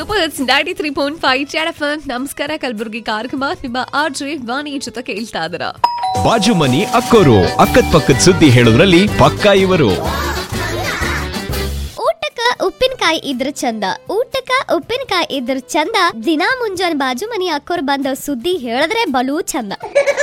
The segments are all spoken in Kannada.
Super it's ninety three point five F ನಮಸ್ಕಾರ ಕಲಬುರಗಿ ಕಾರ್ಯಕ್ರಮ ನಿಮ್ಮ ಆರ್ಜೆ ವಾಣಿ ಜೊತೆ ಕೇಳ್ತಾ ಇದ್ದೀರಾ ಬಾಜು ಮನಿ ಅಕ್ಕೋರು ಅಕ್ಕದ ಪಕ್ಕದ ಸುದ್ದಿ ಹೇಳೋದ್ರಲ್ಲಿ ಪಕ್ಕ ಇವರು ಊಟಕ್ಕ ಉಪ್ಪಿನಕಾಯಿ ಇದ್ರ ಚಂದ ಊಟಕ್ಕ ಉಪ್ಪಿನಕಾಯಿ ಇದ್ರ ಚಂದ ದಿನಾ ಮುಂಜಾನೆ ಬಾಜು ಮನಿ ಅಕ್ಕೋರ್ ಬಂದ ಸುದ್ದಿ ಹೇಳಿದ್ರೆ ಬಲೂ ಚಂದ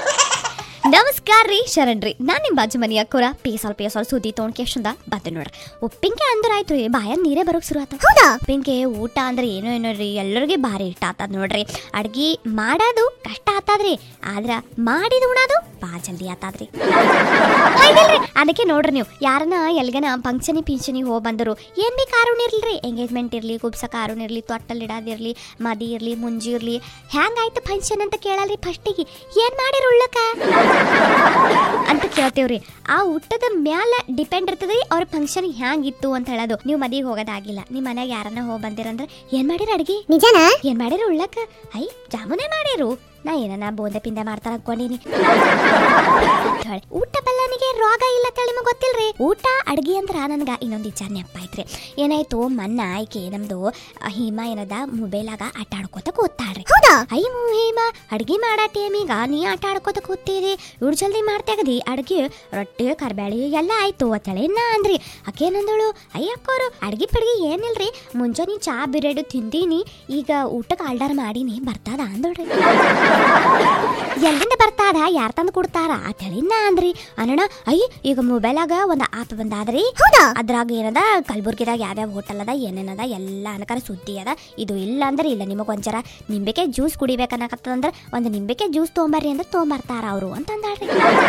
ನಮಸ್ಕಾರ ರೀ ಶರಣ್ರಿ ನಾನ್ ನಿಮ್ ಬಾಜು ಮನಿ ಅಕ್ಕೋರ ಪೇಸಲ್ ಪೇಸಲ್ ಸುದ್ದಿ ತೊಗೊಂಡ್ ಕೇಶಂದ ಬಂದೆ ನೋಡ್ರಿ ಉಪ್ಪಿನಕಾಯಿ ಅಂದ್ರೆ ಆಯ್ತು ರೀ ಬಾಯ ನೀರೇ ಬರೋಕ್ ಶುರು ಆತ ಹೌದಾ ಉಪ್ಪಿನಕಾಯಿ ಊಟ ಅಂದ್ರೆ ಏನೋ ಏನೋ ರೀ ಎಲ್ಲರಿಗೆ ಭಾರಿ ಇಷ್ಟ ಆತದ ನೋಡ್ರಿ ಅಡ್ಗಿ ಮಾಡೋದು ಕಷ್ಟ ಆತಾದ್ರಿ ಆದ್ರ ಮಾಡಿದ ಉಣೋದು ಬಾ ಜಲ್ದಿ ಆತಾದ್ರಿ ಹೌದಿಲ್ರಿ? ಅದಕ್ಕೆ ನೋಡ್ರಿ ನೀವು ಯಾರನ್ನ ಎಲ್ಗನ ಫಂಕ್ಷನಿ ಪಿಂಚನಿ ಹೋಗಿ ಬಂದರು ಏನ್ ಬಿ ಕಾರಣ ಇರ್ಲಿ ಎಂಗೇಜ್ಮೆಂಟ್ ಇರ್ಲಿ ಕುಬ್ಸ ಕಾರಣ ಇರ್ಲಿ ತೊಟ್ಟಲ್ ಇಡೋದಿರ್ಲಿ ಮದಿ ಇರ್ಲಿ ಮುಂಜಿ ಇರ್ಲಿ ಹ್ಯಾಂಗಾಯ್ತು ಫಂಕ್ಷನ್ ಅಂತ ಕೇಳಲ್ರಿ ಫಸ್ಟಿಗೆ ಏನ್ ಮಾಡಿರ ಉಳ್ಳಕ ಅಂತ ಕೇಳ್ತೇವ್ರಿ ಆ ಊಟದ ಮ್ಯಾಲ ಡಿಪೆಂಡ್ ಇರ್ತದ್ರಿ ಅವ್ರ ಫಂಕ್ಷನ್ ಹ್ಯಾಂಗಿತ್ತು ಅಂತ ಹೇಳೋದು ನೀವು ಮದಿಗೆ ಹೋಗೋದಾಗಿಲ್ಲ ನಿಮ್ಮ ಮನ್ಯಾಗ ಯಾರನ್ನ ಹೋಗಿ ಬಂದಿರಂದ್ರ ಏನ್ ಮಾಡಿರ ಅಡ್ಗಿ ನಿಜನಾ ಏನ್ ಮಾಡಿರ ಉಳ್ಳಕ ಐ ಜಾಮೂನೇ ಮಾಡಿರು ನಾ ಏನನ ಬೋಂದೆ ಪಿಂದೆ ಮಾಡ್ತಾರ ಅನ್ಕೊಂಡಿನಿ ಅಂತ ಹೇಳಿ. ಊಟ ಬಲ್ಲನಿಗೆ ರೋಗ ಇಲ್ಲ ಅಂತ ನಿಮಗೆ ಗೊತ್ತಿಲ್ರಿ ಊಟ ಅಡ್ಗಿ ಅಂದ್ರ ನನ್ಗ ಇನ್ನೊಂದು ವಿಚಾರ ನೆನಪಾಯ್ತ್ರಿ ಏನಾಯ್ತು ಮನ್ನ ಆಯ್ಕೆ ನಮ್ದು ಆ, ಹಿಮ ಏನದ ಮೊಬೈಲಾಗ ಆಟ ಆಡ್ಕೋತ ಕೂತಾಳ್ರಿ ಹೌದಾ ಅಯ್ಯ ಹಿಮ ಅಡ್ಗಿ ಮಾಡೋ ಟೈಮಿಗ ನೀ ಆಟ ಆಡ್ಕೋತ ಕೂತೀರಿ ಇವ್ರು ಜಲ್ದಿ ಮಾಡ್ತಾಗದಿ ಅಡ್ಗಿ ರೊಟ್ಟಿ ಕರ್ಬ್ಯಾಳಿ ಎಲ್ಲ ಆಯ್ತು ಅಂತೇಳಿ ನಾ ಅಂದ್ರಿ ಅಕ್ಕೇನಂದಳು ಅಯ್ಯಕ್ಕೋರು ಅಡ್ಗಿ ಪಡ್ಗಿ ಏನಿಲ್ರಿ ಮುಂಜಾನೆ ಚಾ ಬಿರೆಡು ತಿಂದೀನಿ ಈಗ ಊಟಕ್ಕೆ ಆರ್ಡರ್ ಮಾಡೀನಿ ಬರ್ತದ ಅಂದೋಡ್ರಿ ಎಲ್ಲಿಂದ ಬರ್ತಾದ ಯಾರ್ ತಂದು ಕೊಡ್ತಾರ ಅಂತೇಳಿ ನಾ ಅಂದ್ರಿ ಅನ್ನೋಣ ಅಯ್ಯ ಈಗ ಮೊಬೈಲಾಗ ಒಂದ್ ಆಪ್ ಬಂದಾದ್ರಿ ಹೌದಾ ಅದ್ರಾಗ ಏನದ ಕಲಬುರ್ಗಿದಾಗ ಯಾವ್ಯಾವ ಹೋಟೆಲ್ ಅದ ಏನೇನದ ಎಲ್ಲ ಅನಕಾರ ಸುದ್ದಿ ಅದ ಇದು ಇಲ್ಲ ಅಂದ್ರೆ ಇಲ್ಲ ನಿಮಗ್ ಒಂಚರ ನಿಂಬೆಕೆ ಜ್ಯೂಸ್ ಕುಡಿಬೇಕನ್ನಕತ್ತದಂದ್ರ ಒಂದ್ ನಿಂಬೆಕೆ ಜ್ಯೂಸ್ ತೊಗೊಂಬರ್ರಿ ಅಂದ್ರೆ ತೊಗೊಂಬರ್ತಾರ ಅವರು ಅಂತ ಅಂದಾಳ್ರಿ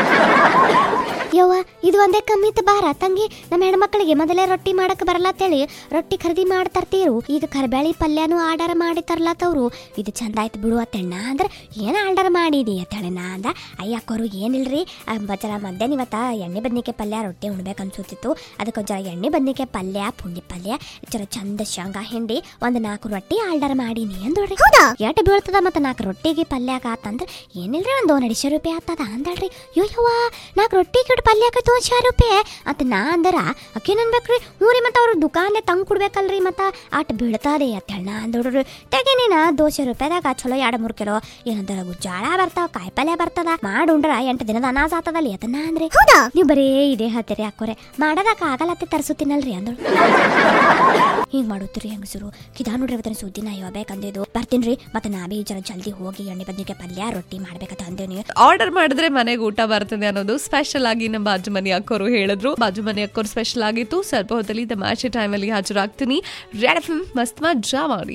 ಯವ್ವ ಇದು ಒಂದೇ ಕಮ್ಮಿ ಇತ್ತು ಬಾರ ತಂಗಿ ನಮ್ಮ ಹೆಣ್ಮಕ್ಳಿಗೆ ಮೊದಲೇ ರೊಟ್ಟಿ ಮಾಡಕ್ ಬರಲ್ಲತ್ತೇಳಿ ರೊಟ್ಟಿ ಖರೀದಿ ಮಾಡ್ತರ್ತೀರು ಈಗ ಕರ್ಬೇಳಿ ಪಲ್ಯನೂ ಆರ್ಡರ್ ಮಾಡಿ ತರ್ಲತ್ತವ್ರು ಇದು ಚಂದ ಆಯ್ತು ಬಿಡು ಅತ್ತಣ್ಣ ಅಂದ್ರೆ ಏನು ಆರ್ಡರ್ ಮಾಡಿದಿ ಅಂತೇಳಿ ನಾ ಅಂದ ಅಯ್ಯಕ್ಕೋರು ಏನಿಲ್ರಿ ಬಚ್ಚರ ಮಧ್ಯಾಹ್ನ ಇವತ್ತ ಎಣ್ಣೆ ಬದ್ನಿಕಾಯಿ ಪಲ್ಯ ರೊಟ್ಟಿ ಉಣ್ಬೇಕು ಅನ್ಸುತ್ತಿತ್ತು ಅದಕ್ಕೆ ಒಂಚರ ಎಣ್ಣೆ ಬದ್ನಿಕಾಯಿ ಪಲ್ಯ ಪುಂಡಿ ಪಲ್ಯ ಚರ ಚಂದ ಶೇಂಗಾ ಹಿಂಡಿ ಒಂದು ನಾಲ್ಕು ರೊಟ್ಟಿ ಆರ್ಡರ್ ಮಾಡೀನಿ ಅಂದೋಡ್ರಿ ಹೌದಾ ಎಟ್ ಬೀಳ್ತದ ಮತ್ತೆ ನಾಲ್ಕು ರೊಟ್ಟಿಗೆ ಪಲ್ಯಾಕ ಆತಂದ್ರೆ ಏನಿಲ್ರಿ ಒಂದು ನಡಿಶ ರೂಪಾಯಿ ಆತದ ಅಂದಳ್ರಿ ಯೋ ಯವ್ವ ನಾಲ್ಕು ರೊಟ್ಟಿ ಕಿಡ್ ಪಲ್ಯಾಕ ತೋ ಶಾ ರೂಪಾಯಿ ಅಂತ ನಾ ಅಂದರ ಅಕ್ಕೇನ್ ಅನ್ಬೇಕ್ರಿ ಹ್ಞೂ ರೀ ಮತ್ತೆ ಅವ್ರು ದುಕಾನ್ಲೆ ತಂಗ್ ಕೊಡ್ಬೇಕಲ್ರಿ ಮತ್ತೆ ಆಟ ಬೀಳ್ತದೆ ಅಂತ ಹೇಳಿ ನಾ ಅಂದೋಡ್ರಿ ತೆಗೆ ನೀನ ದೋಸೆ ರೂಪಾಯಿದಾಗ ಚಲೋ ಎರಡು ಮೂರು ಕಿಲೋ ಏನಂತಾರ ಗುಜ್ಜಾಳ ಬರ್ತಾವ ಕಾಯಿ ಪಲ್ಯ ಬರ್ತದ ಮಾಡುಂಡ್ರ ಎಂಟು ದಿನದ ಅನಾಜ ಆತದಲ್ಲಿ ಅದನ್ನ ಅಂದ್ರೆ ಹೌದಾ ನೀವು ಬರೇ ಇದೇ ಹೇಳ್ತೀರಿ ಹಾಕೋರೆ ಮಾಡೋದಕ್ಕೆ ಆಗಲ್ಲತ್ತೆ ತರಿಸುತ್ತೀನಲ್ರಿ ಅಂದಳು ಹಿಂಗ್ ಮಾಡುತ್ತೀರಿ ಹೆಂಗಸರು ಕಿದಾ ನೋಡ್ರಿ ಇವತ್ತಿನ ಸುದ್ದಿ ನಾ ಇವಾಗಬೇಕಂದಿದ್ದು ಬರ್ತೀನ್ರಿ ಮತ್ತೆ ನಾ ಬಿ ಜರ ಜಲ್ದಿ ಹೋಗಿ ಎಣ್ಣೆ ಬದ್ನಿಕಾಯಿ ಪಲ್ಯ ರೊಟ್ಟಿ ಮಾಡ್ಬೇಕಂತ ಅಂದೇನಿ ಆರ್ಡರ್ ಮಾಡಿದ್ರೆ ಮನೆಗೆ ಊಟ ಬರ್ತದೆ ಅನ್ನೋದು ಸ್ಪೆಷಲ್ ಆಗಿ ನಮ್ಮ ಬಾಜು ಮನಿ ಅಕ್ಕೋರು ಹೇಳಿದ್ರು ಬಾಜು ಮನಿ ಅಕ್ಕೋರು ಸ್ಪೆಷಲ್ ಆಗಿತ್ತು ಸ್ವಲ್ಪ ಹೊತ್ತಲ್ಲಿ ತಮಾಷೆ ಟೈಮಲ್ಲಿ ಹಾಜರಾಗ್ತೀನಿ ರೆಡ್ ಎಫ್ ಮಸ್ತ್ ಮಜಾ ಮಾಡಿ